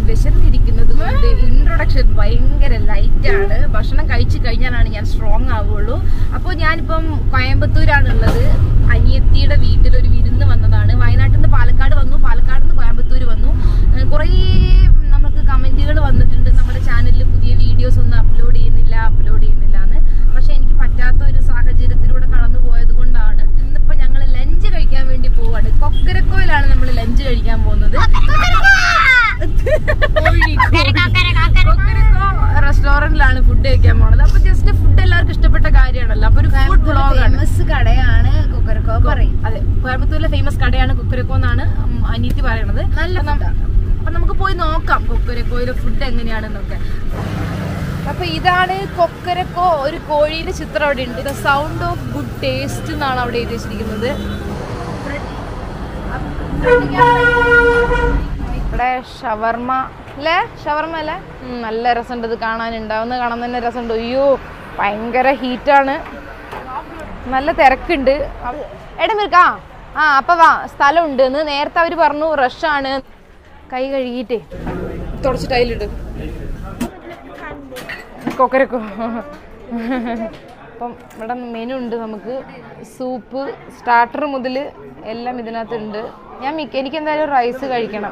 വിശന്നിരിക്കുന്നത് കൊണ്ട് ഇൻട്രൊഡക്ഷൻ ഭയങ്കര ലൈറ്റ് ആണ് ഭക്ഷണം കഴിച്ചു കഴിഞ്ഞാലാണ് ഞാൻ സ്ട്രോങ് ആവുള്ളൂ അപ്പോൾ ഞാനിപ്പം കോയമ്പത്തൂരാണുള്ളത് അനിയത്തിയുടെ വീട്ടിൽ ഒരു വിരുന്ന് വന്നതാണ് വയനാട്ടിൽ നിന്ന് പാലക്കാട് വന്നു പാലക്കാട് നിന്ന് കോയമ്പത്തൂർ വന്നു ഏഹ് കുറേ നമുക്ക് കമന്റുകൾ വന്നിട്ടുണ്ട് നമ്മുടെ ചാനലിൽ പുതിയ വീഡിയോസ് ഒന്നും അപ്ലോഡ് ചെയ്യുന്നില്ല അപ്ലോഡ് ചെയ്യുന്നില്ല എന്ന് പക്ഷെ എനിക്ക് പറ്റാത്ത ഒരു സാഹചര്യത്തിലൂടെ കടന്നു പോയത് കൊണ്ടാണ് ഇന്നിപ്പോ ഞങ്ങൾ ലഞ്ച് കഴിക്കാൻ വേണ്ടി പോവാണ് കൊക്കരക്കോയിലാണ് നമ്മൾ ലഞ്ച് കഴിക്കാൻ പോകുന്നത് കൊക്കരക്കോ റെസ്റ്റോറന്റിലാണ് ഫുഡ് കഴിക്കാൻ പോണത് അപ്പൊ ജസ്റ്റ് ഫുഡ് എല്ലാവർക്കും ഇഷ്ടപ്പെട്ട കാര്യമാണല്ലോ അപ്പൊ ഒരു ഫുഡ് ബ്ലോഗാണ് ഫേമസ് കടയാണ് കൊക്കരക്കോ പറയും അതെ കോയമ്പത്തൂരിലെ ഫേമസ് കടയാണ് കുക്കരക്കോ എന്നാണ് ഉം, അനീത്തി പറയണത് നല്ല അപ്പൊ നം- അപ്പൊ നമുക്ക് പോയി നോക്കാം കൊക്കരക്കോയിലെ ഫുഡ് എങ്ങനെയാണെന്നൊക്കെ അപ്പൊ ഇതാണ് കൊക്കരക്കോ ഒരു കോഴിയുടെ ചിത്രം അവിടെ ഉണ്ട് the sound of good taste എന്നാണ് അവിടെ എഴുതി വെച്ചിരിക്കുന്നത് ഇവിടെ ഷവർമ അല്ലേ ഷവർമ അല്ലേ ഉം, നല്ല രസമുണ്ട് ഇത് കാണാനുണ്ടാവുന്ന കാണാൻ തന്നെ രസമുണ്ട് അയ്യോ ഭയങ്കര ഹീറ്റാണ് നല്ല തിരക്കുണ്ട് എടാ മിർക്കാ ആ അപ്പൊ വാ സ്ഥലം ഉണ്ട് എന്ന് നേരത്തെ അവര് പറഞ്ഞു റഷാണ് കൈ കഴുകിയിട്ടേ തുടച്ചിട്ട് അതിലിട്ട് കൊക്കരക്കോ അപ്പം ഇവിടെ മെനു ഉണ്ട് നമുക്ക് സൂപ്പ് സ്റ്റാർട്ടർ മുതൽ എല്ലാം ഇതിനകത്തുണ്ട് ഞാൻ മിക്ക എനിക്ക് എന്തായാലും റൈസ് കഴിക്കണം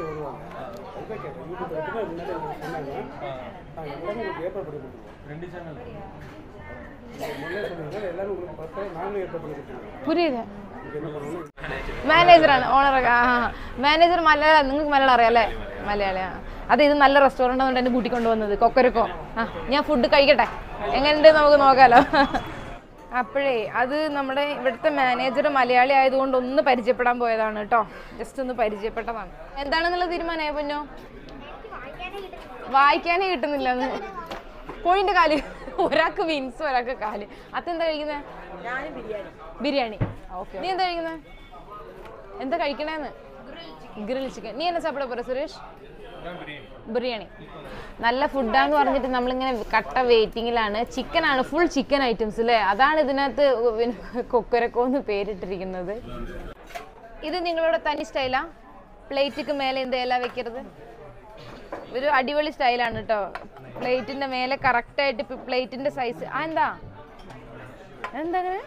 പുരിയത് മാനേജറാണ് ഓണർ മാനേജർ മലയാളം നിങ്ങൾക്ക് മലയാളം അറിയാം അല്ലേ മലയാളിയാ അതെ ഇത് നല്ല റെസ്റ്റോറൻ്റ് ആയതുകൊണ്ട് എന്നെ കൂട്ടിക്കൊണ്ട് വന്നത് കൊക്കരക്കോ ആ ഞാൻ ഫുഡ് കഴിക്കട്ടെ എങ്ങനെയുണ്ട് നമുക്ക് നോക്കാലോ അപ്പോഴേ അത് നമ്മുടെ ഇവിടുത്തെ മാനേജർ മലയാളി ആയതുകൊണ്ട് ഒന്ന് പരിചയപ്പെടാൻ പോയതാണ് കേട്ടോ ജസ്റ്റ് ഒന്ന് പരിചയപ്പെട്ടതാണ് എന്താണെന്നുള്ള തീരുമാനമായ പൊന്നോ വായിക്കാനേ കിട്ടുന്നില്ല എന്ന് കോഴിന്റെ കാല് ഒരാൾക്ക് വിൻസ് ഒരാൾക്ക് കാല് അതെന്താ കഴിക്കുന്നത് ബിരിയാണി ഓക്കെ നീ എന്താ കഴിക്കുന്നത് എന്താ കഴിക്കണേന്ന് ഗ്രിൽ ചിക്കൻ നീ എന്നെ സാപ്പിട പോരാ സുരേഷ് ബിരിയാണി നല്ല ഫുഡാന്ന് പറഞ്ഞിട്ട് നമ്മളിങ്ങനെ കട്ട വെയിറ്റിങ്ങിലാണ് ചിക്കനാണ് ഫുൾ ചിക്കൻ ഐറ്റംസ് അല്ലേ അതാണ് ഇതിനകത്ത് പിന്നെ കൊക്കരക്കോ എന്ന് പേരിട്ടിരിക്കുന്നത് ഇത് നിങ്ങളുടെ തനി സ്റ്റൈലാ പ്ലേറ്റിക്ക് മേലെ എന്ത് ഇല വെക്കരുത് ഒരു അടിപൊളി സ്റ്റൈലാണ് കേട്ടോ പ്ലേറ്റിന്റെ മേലെ കറക്റ്റ് ആയിട്ട് പ്ലേറ്റിന്റെ സൈസ് ആ എന്താ എന്താ അങ്ങനെ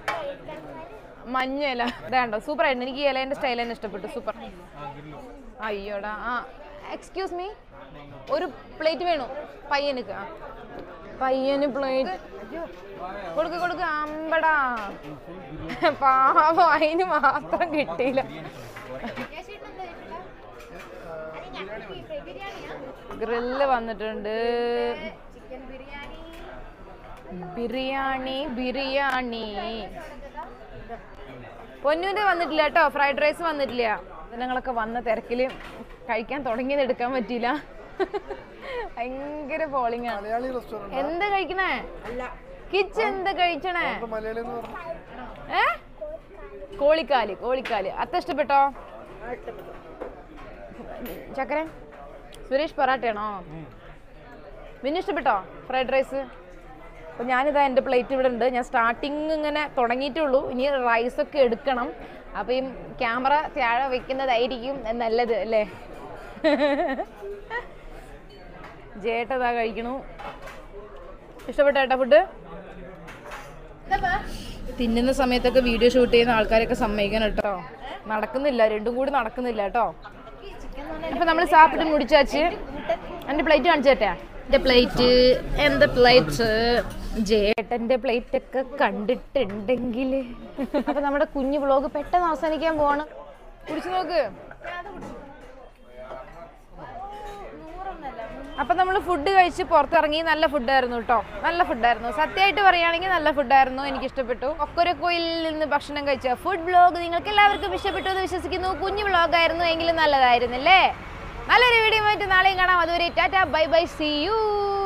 മഞ്ഞ ഇല ഇതാണ്ടോ സൂപ്പർ ആയിരുന്നു എനിക്ക് ഈ ഇലേന്റെ സ്റ്റൈൽ തന്നെ ഇഷ്ടപ്പെട്ടു സൂപ്പർ അയ്യോടാ ആ എക്സ്ക്യൂസ് മീ ഒരു പ്ലേറ്റ് വേണു പയ്യനുക്ക് ആ. പയ്യന് പ്ലേറ്റ് കൊടുക്ക് കൊടുക്ക് അമ്പടാ പാവം അതിന് മാത്രം കിട്ടിയില്ല ഗ്രില്ല് വന്നിട്ടുണ്ട് ബിരിയാണി ബിരിയാണി പൊന്നൂന്റെ വന്നിട്ടില്ല കേട്ടോ ഫ്രൈഡ് റൈസ് വന്നിട്ടില്ല ഞങ്ങളൊക്കെ വന്ന തിരക്കില് കഴിക്കാൻ തുടങ്ങിയത് എടുക്കാൻ പറ്റിയില്ല ഭയങ്കര പോളിംഗ് ആണ് മലയാളി റെസ്റ്റോറന്റ് എന്താ കഴിക്കണേ കിച്ച് എന്താ കഴിച്ചണേ മലയാളി എന്ന് പറഞ്ഞു ഏ കോളിക്കാല് കോളിക്കാല് അത്ത ഇഷ്ടപ്പെട്ടോ ചക്കര സുരേഷ് പൊറാട്ടയാണോ പിന്നെ ഇഷ്ടപ്പെട്ടോ ഫ്രൈഡ് റൈസ് അപ്പോൾ ഞാനിതാ എൻ്റെ പ്ലേറ്റ് ഇവിടെ ഉണ്ട് ഞാൻ സ്റ്റാർട്ടിങ് ഇങ്ങനെ തുടങ്ങിയിട്ടേ ഉള്ളൂ ഇനി റൈസൊക്കെ എടുക്കണം അപ്പോൾ ഈ ക്യാമറ താഴെ വെക്കുന്നതായിരിക്കും നല്ലത് അല്ലേ ജേട്ടതാ കഴിക്കണു ഇഷ്ടപ്പെട്ടോ ഏട്ടാ ഫുഡ് തിന്നുന്ന സമയത്തൊക്കെ വീഡിയോ ഷൂട്ട് ചെയ്യുന്ന ആൾക്കാരൊക്കെ സമ്മതിക്കണം കേട്ടോ നടക്കുന്നില്ല രണ്ടും കൂടി നടക്കുന്നില്ല കേട്ടോ അപ്പൊ നമ്മൾ സാപ്പിട്ട് മുടിച്ചാച്ച് എന്റെ പ്ലേറ്റ് കാണിച്ചു തരട്ടെ എന്റെ പ്ലേറ്റ് എന്റെ പ്ലേറ്റ് ജേട്ടന്റെ പ്ലേറ്റ് ഒക്കെ കണ്ടിട്ടുണ്ടെങ്കിൽ അപ്പൊ നമ്മുടെ കുഞ്ഞു വ്ളോഗ് പെട്ടെന്ന് അവസാനിക്കാൻ പോവാണ് കുടിച്ചു നോക്ക് അപ്പൊ നമ്മൾ ഫുഡ് കഴിച്ച് പുറത്തിറങ്ങി നല്ല ഫുഡായിരുന്നു കേട്ടോ നല്ല ഫുഡായിരുന്നു സത്യമായിട്ട് പറയുകയാണെങ്കിൽ നല്ല ഫുഡായിരുന്നു എനിക്ക് ഇഷ്ടപ്പെട്ടു ഒക്കൊരക്കോയിൽ നിന്ന് ഭക്ഷണം കഴിച്ച ഫുഡ് ബ്ലോഗ് നിങ്ങൾക്ക് എല്ലാവർക്കും ഇഷ്ടപ്പെട്ടു എന്ന് വിശ്വസിക്കുന്നു കുഞ്ഞു ബ്ലോഗായിരുന്നു എങ്കിലും നല്ലതായിരുന്നല്ലേ നല്ലൊരു വീഡിയോ ആയിട്ട് നാളെയും കാണാം അതുവരെ tata bye bye see U